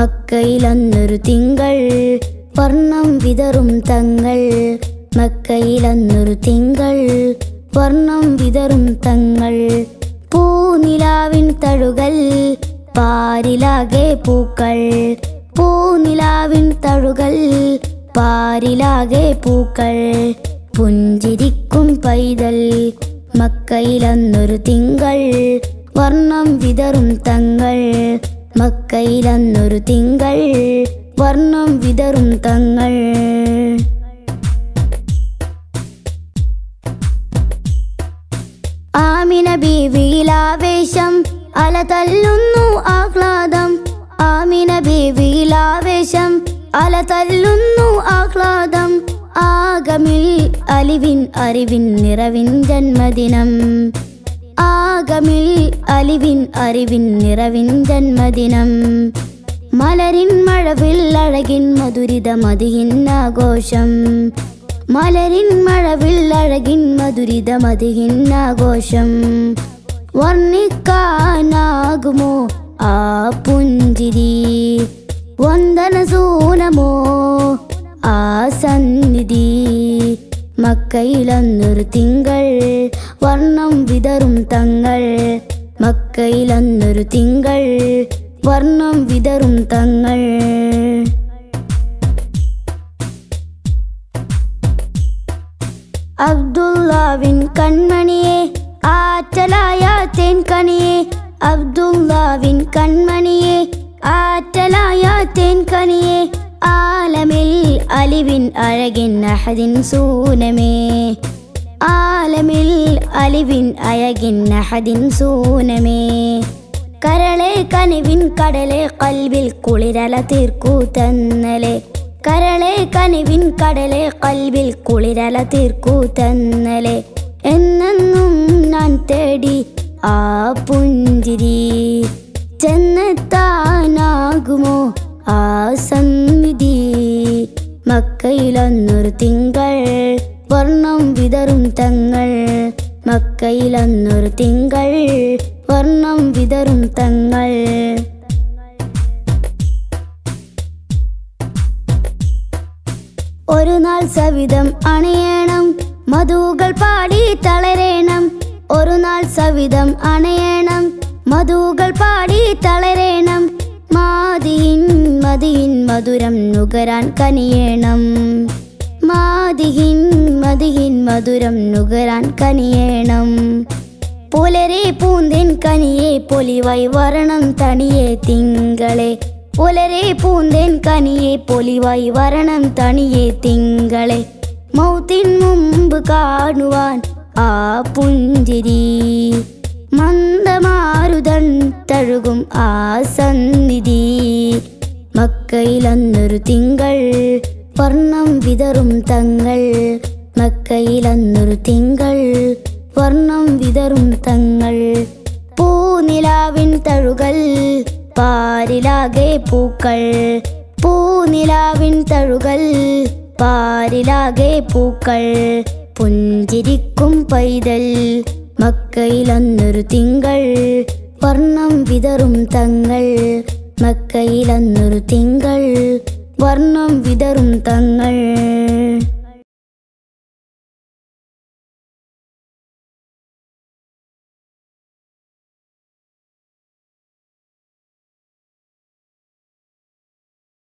മക്കയിലന്നൊരു തിങ്കൾ വർണ്ണം വിതറും തങ്ങൾ മക്കയിലന്നൊരു തിങ്കൾ വർണ്ണം വിതറും തങ്ങൾ പൂനിലാവിൻ തഴുകൽ പാരിലാകെ പൂക്കൾ പൂനിലാവിൻ തഴുകൽ പാരിലാകെ പൂക്കൾ പുഞ്ചിരിക്കും പൈതൽ മക്കയിലന്നൊരു തിങ്കൾ വർണ്ണം വിതറും തങ്ങൾ മക്കയിലന്നൊരു തിങ്കൾ വർണ്ണം വിതറും തങ്ങൾ ആമിന ബീവിയിലാവേശം അല തല്ലുന്നു ആഹ്ലാദം ആമിന ബീവിയിലാവേശം അല തല്ലുന്നു ആഹ്ലാദം ആഗമിൽ അലിവിൻ അറിവിൻ നിറവിൻ ജന്മദിനം ആഗമിൽ അലിവിൻ അറിവിൻ നിറവിൻ ജന്മദിനം മലരിൻ മഴവിൽ അഴകിൻ മധുരിത മതിയിൻ ആഘോഷം മലരിൻ മഴവിൽ അഴകിൻ മധുരിത മതിയിൻ ആഘോഷം വർണ്ണിക്കാനാകുമോ ആ പുഞ്ചിരി വന്ദന സൂനമോ ആ സന്നിധി മക്കയിലന്നൊരു തിങ്കൾ വർണ്ണം വിതറും തങ്ങൾ മക്കയിലന്നൊരു തിങ്കൾ വർണ്ണം വിതറും തങ്ങൾ അബ്ദുല്ലാവിൻ കൺമണിയെ ആറ്റലായ തേൻകണിയെ അബ്ദുല്ലാവിൻ കൺമണിയെ ആറ്റലായ തേൻകണിയെ ആലമിൽ അലിവിൻ അഴകിൻ അഹദിൻ സൂനമേ ആലമിൽ അലിവിൻ അഴകിൻ അഹദിൻ സൂനമേ കരളെ കനിവിൻ കടലെ കൽവിൽ കുളിരല തീർക്കൂ തന്നലെ കരളെ കനിവിൻ കടലെ കൽവിൽ കുളിരല തീർക്കൂ തന്നലെ എന്നെന്നും ഞാൻ തേടി ആ പുഞ്ചിരി ചെന്നെത്താനാകുമോ ആ സന്നിധി മക്കയിലൊന്നൊരു തിങ്കൾ വർണ്ണം വിതറും തങ്ങൾ മക്കയിലൊന്നൊരു തിങ്കൾ വർണ്ണം വിതറും തങ്ങൾ ഒരു നാൾ സവിധം അണയണം മധുകൾ പാടി തളരേണം ഒരു നാൾ സവിധം അണയണം മധുകൾ പാടി തളരേണം മാതിയിൻ മതിയിൻ മധുരം നുകരാൻ കനിയേണം മാതിഹിൻ മതിഹിൻ മധുരം നുകരാൻ കനിയേണം പുലരെ പൂന്തിൻ കനിയെ പൊലിവായി വരണം തണിയെ തിങ്കളെ പുലരെ പൂന്തേൻ കനിയെ പൊലിവായി വരണം തണിയെ തിങ്കളെ മൗത്തിൻ മുമ്പ് കാണുവാൻ ആ പുഞ്ചിരി മന്ദമാരുതൻ തഴുകും ആ സന്നിധി മക്കയിലന്നൊരു തിങ്കൾ വർണ്ണം വിതറും തങ്ങൾ മക്കയിലന്നൊരു തിങ്കൾ വർണ്ണം വിതറും തങ്ങൾ പൂനിലാവിൻ തഴുകൽ പാരിലാകെ പൂക്കൾ പൂനിലാവിൻ തഴുകൽ പാരിലാകെ പൂക്കൾ പുഞ്ചിരിക്കും പൈതൽ മക്കയിലന്നൊരു തിങ്കൾ വർണ്ണം വിതറും തങ്ങൾ മക്കയിലന്നൊരു തിങ്കൾ വർണ്ണം വിതറും തങ്ങൾ